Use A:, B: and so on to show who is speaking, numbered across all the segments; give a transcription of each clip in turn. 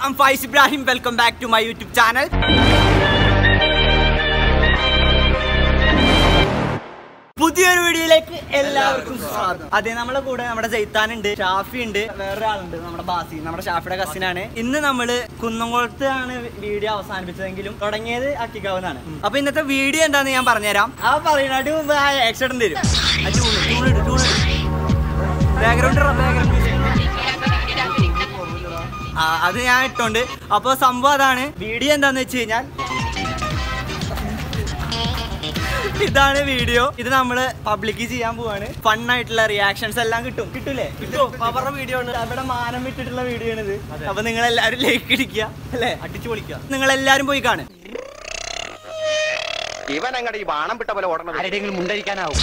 A: I'm Faiz Ibrahim. Welcome back to my YouTube channel. പുതിയൊരു വീഡിയോയിലേക്ക് എല്ലാവർക്കും സ്വാഗതം അതെ നമ്മളെ കൂടെ നമ്മുടെ ജയ്ത്താൻ ഉണ്ട് ഷാഫി ഉണ്ട് വേറൊരാളുണ്ട് നമ്മുടെ ബാസി നമ്മുടെ ഷാഫിയുടെ കസിനാണ് ഇന്ന് നമ്മള് കുന്നംകുളത്ത് ആണ് വീഡിയോ അവസാനിപ്പിച്ചതെങ്കിലും തുടങ്ങിയത് അക്കിക്കാവുന്നതാണ് അപ്പൊ ഇന്നത്തെ വീഡിയോ എന്താന്ന് ഞാൻ പറഞ്ഞുതരാം ആ പറയുന്നതിന് മുമ്പ് ആ ആക്സിഡന്റ് തരും ബാക്ക്ഗ്രൗണ്ട് ബാക്ക്ഗ്രൗണ്ട് ആ അത് ഞാൻ ഇട്ടോണ്ട് അപ്പൊ സംഭവം അതാണ് വീഡിയോ എന്താന്ന് വെച്ച് കഴിഞ്ഞാൽ ഇതാണ് വീഡിയോ ഇത് നമ്മള് പബ്ലിക് ചെയ്യാൻ പോവാണ് ഫൺ ആയിട്ടുള്ള റിയാക്ഷൻസ് എല്ലാം കിട്ടും കിട്ടൂലേ കിട്ടും അവരുടെ വീഡിയോ ആണ് അവിടെ മാനം വിട്ടിട്ടുള്ള വീഡിയോ ആണ് ഇത് അപ്പൊ നിങ്ങൾ എല്ലാവരും ലൈക്ക് ഇടിക്കുക അല്ലേ അടിച്ചു പൊളിക്കുക നിങ്ങൾ എല്ലാരും പോയി കാണും
B: ഇവൻ അങ്ങടെ ഈ ബാണം വിട്ട പോലെ ഓടണം
C: ആരുടെയെങ്കിലും മുണ്ടരിക്കാനാവും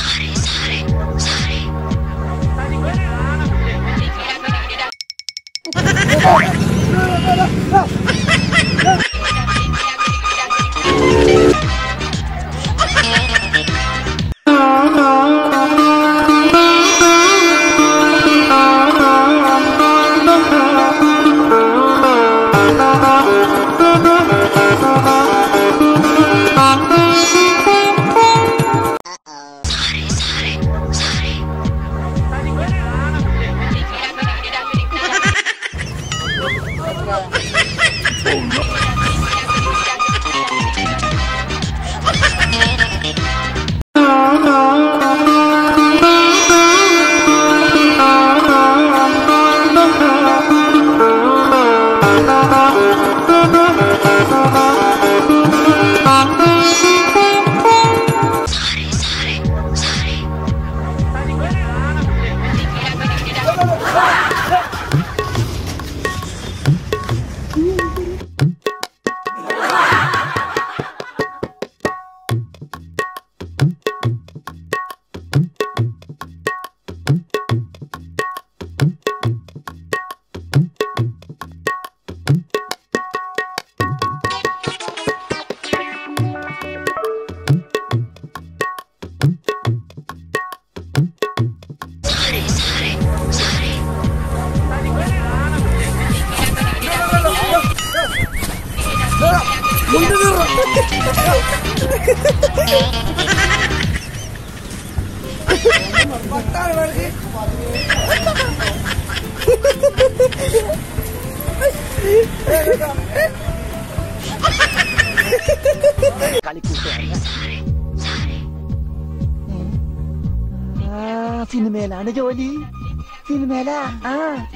C: സിനിമയിലാണ് ജോലി സിനിമയില ആ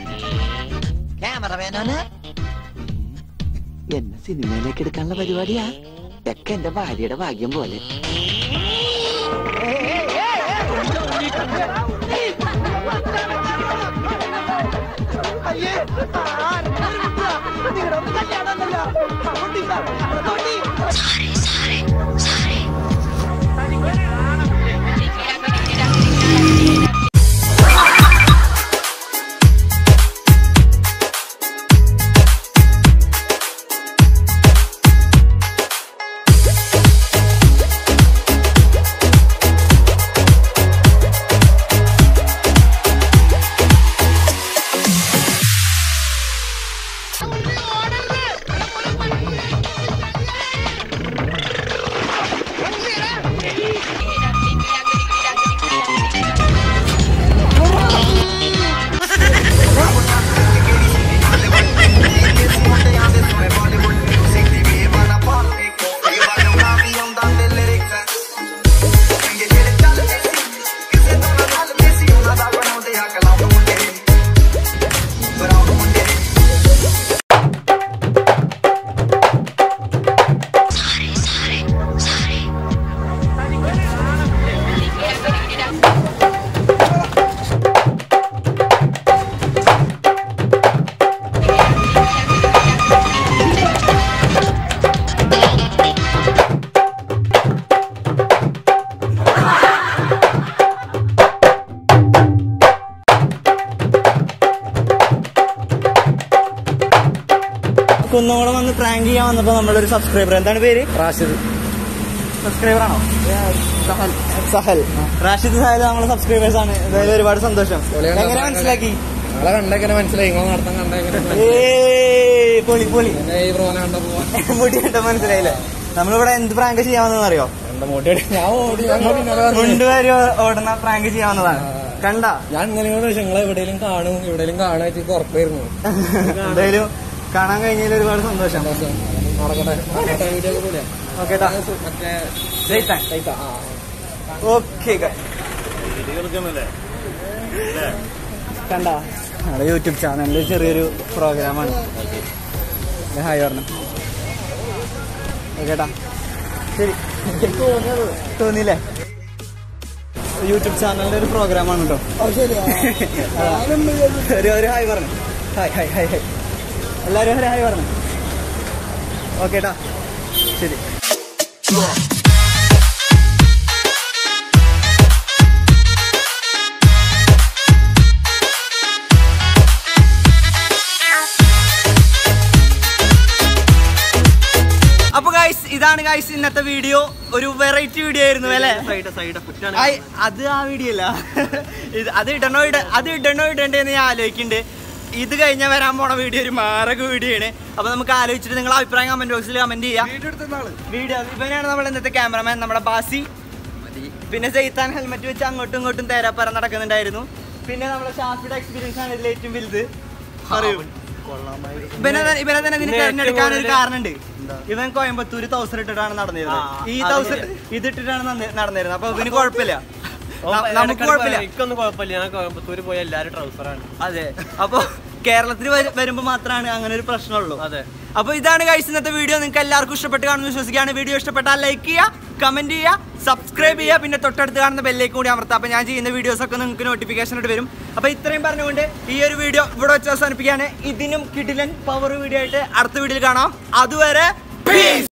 C: ക്യാമറമാനാണ് എന്നെ സിനിമയിലേക്ക് എടുക്കാനുള്ള പരിപാടിയാ ഒക്കെ എന്റെ ഭാര്യയുടെ ഭാഗ്യം പോലെ
A: കുന്നോളം വന്ന് പ്രാങ്ക് ചെയ്യാൻ വന്നപ്പോ നമ്മളൊരു സബ്സ്ക്രൈബർ എന്താണ് പേര് റാഷിദ് സബ്സ്ക്രൈബർ ആണോ സഹൽ റാഷിദ് സഹൽ നമ്മളെ സബ്സ്ക്രൈബേഴ്സ് ആണ് എന്തായാലും ഒരുപാട് സന്തോഷം എങ്ങനെ മനസ്സിലാക്കി
D: നിങ്ങളെ കണ്ടേക്കനെ മനസ്സിലായി നിങ്ങളെ നടത്താൻ കണ്ടേക്കനെ
A: ഏയ് പൊളി പൊളി
D: ഈ പ്രോനെ കണ്ടപ്പോ
A: മുടി കണ്ട മനസ്സിലായില്ലേ നമ്മളിവിടെ എന്ത് പ്രാങ്ക് ചെയ്യാമെന്ന് അറിയോ
D: എന്റെ മോട്ടി ഞാൻ ഓടി ഞങ്ങൾ പിന്നാലെ വന്നു.
A: മുണ്ടുകാരി ഓടുന്ന പ്രാങ്ക് ചെയ്യാവുന്നതാണ് കണ്ട
D: ഞാൻ ഇന്നലെ കൂടെ ചോദിച്ചു, നിങ്ങളെ എവിടെയെങ്കിലും കാണും എവിടെയെങ്കിലും കാണാൻ വെച്ച് ഉറപ്പായിരുന്നു
A: എന്തായാലും കാണാൻ കഴിഞ്ഞതിൽ ഒരുപാട് സന്തോഷം
D: സന്തോഷം. നടക്കട്ടെ നടക്കട്ടെ വീഡിയോ ഒക്കെ കൂടിയാ
A: ഓക്കേട്ടാ
D: മറ്റേ
A: ജയിത്താൻ
D: സൈത്ത ആ
A: ഓക്കെ കണ്ട നമ്മുടെ യൂട്യൂബ് ചാനലിൽ ചെറിയൊരു പ്രോഗ്രാമാണ് ഹായ് പറഞ്ഞു ഓക്കേട്ടാ ശരി തോന്നിയില്ലേ യൂട്യൂബ് ചാനലിന്റെ ഒരു പ്രോഗ്രാമാണ് കേട്ടോ ഒരു ഒരു ഹായ് പറഞ്ഞു ഹായ് ഹായ് ഹായ് ഹായ് എല്ലാവരും ഒരു ഹായ് പറഞ്ഞു ഓക്കേട്ടാ ശരി അപ്പൊ ഗൈസ് ഇതാണ് ഗൈസ് ഇന്നത്തെ വീഡിയോ ഒരു വെറൈറ്റി വീഡിയോ ആയിരുന്നു അല്ലേ ആയ്, അത് ആ വീഡിയോ അല്ല ഇത് അത് ഇടണോ ഇട അത് ഇടണോ ഇടണ്ടേന്ന് ഞാൻ ആലോചിക്കുന്നുണ്ട് ഇത് കഴിഞ്ഞ വരാൻ പോണ വീഡിയോ ഒരു മാരക വീഡിയോ ആണ് അപ്പൊ നമുക്ക് ആലോചിച്ചിട്ട് നിങ്ങൾ അഭിപ്രായം കമന്റ് ബോക്സിൽ കമന്റ് ചെയ്യാം വീഡിയോ ഇവനാണ് നമ്മൾ ഇന്നത്തെ ക്യാമറമാൻ നമ്മുടെ ബാസി പിന്നെ ജയിത്താൻ ഹെൽമെറ്റ് വെച്ച് അങ്ങോട്ടും ഇങ്ങോട്ടും തേരാപ്പറ നടക്കുന്നുണ്ടായിരുന്നു പിന്നെ നമ്മുടെ ഷാഫിയുടെ എക്സ്പീരിയൻസ് ആണ് ഇതിൽ ഏറ്റവും വലുത് പറയൂ ഇവനെ തന്നെ- ഇവനെ തന്നെ ഇതിന് തിരഞ്ഞെടുക്കാൻ ഒരു കാരണമുണ്ട് ഇവൻ കോയമ്പത്തൂര് തൗസർ ഇട്ടിട്ടാണ് നടന്നിരുന്നത് ഈ തൗസർ ഇതിട്ടിട്ടാണ് നന്ന- നടന്നിരുന്നത് അപ്പൊ ഇവന് കുഴപ്പമില്ല ന- നമുക്ക് കുഴപ്പമില്ല
E: എനിക്കൊന്നും കുഴപ്പമില്ല ഞാൻ കോയമ്പത്തൂര് പോയ എല്ലാരും ട്രൗസറാണ്
A: അതെ അപ്പൊ കേരളത്തിൽ വരു- വരുമ്പോ മാത്രമാണ് അങ്ങനെ ഒരു പ്രശ്നമുള്ളൂ
E: അതെ.
A: അപ്പൊ ഇതാണ് കഴിച്ച് ഇന്നത്തെ വീഡിയോ നിങ്ങൾക്ക് എല്ലാവർക്കും ഇഷ്ടപ്പെട്ട് കാണുമെന്ന് വിശ്വസിക്കുകയാണ് വീഡിയോ ഇഷ്ടപ്പെട്ടാൽ ലൈക്ക് ചെയ്യുക കമന്റ് ചെയ്യുക സബ്സ്ക്രൈബ് ചെയ്യുക പിന്നെ തൊട്ടടുത്ത് കാണുന്ന ബെല്ലേക്ക് കൂടി അമർത്താം അപ്പൊ ഞാൻ ചെയ്യുന്ന വീഡിയോസ് ഒക്കെ നിങ്ങൾക്ക് നോട്ടിഫിക്കേഷൻ ആയിട്ട് വരും അപ്പൊ ഇത്രയും പറഞ്ഞുകൊണ്ട് ഈ ഒരു വീഡിയോ ഇവിടെ വെച്ച് അവസാനിപ്പിക്കുകയാണ് ഇതിനും കിടിലൻ പവർ വീഡിയോ ആയിട്ട് അടുത്ത വീഡിയോയിൽ കാണാം അതുവരെ peace.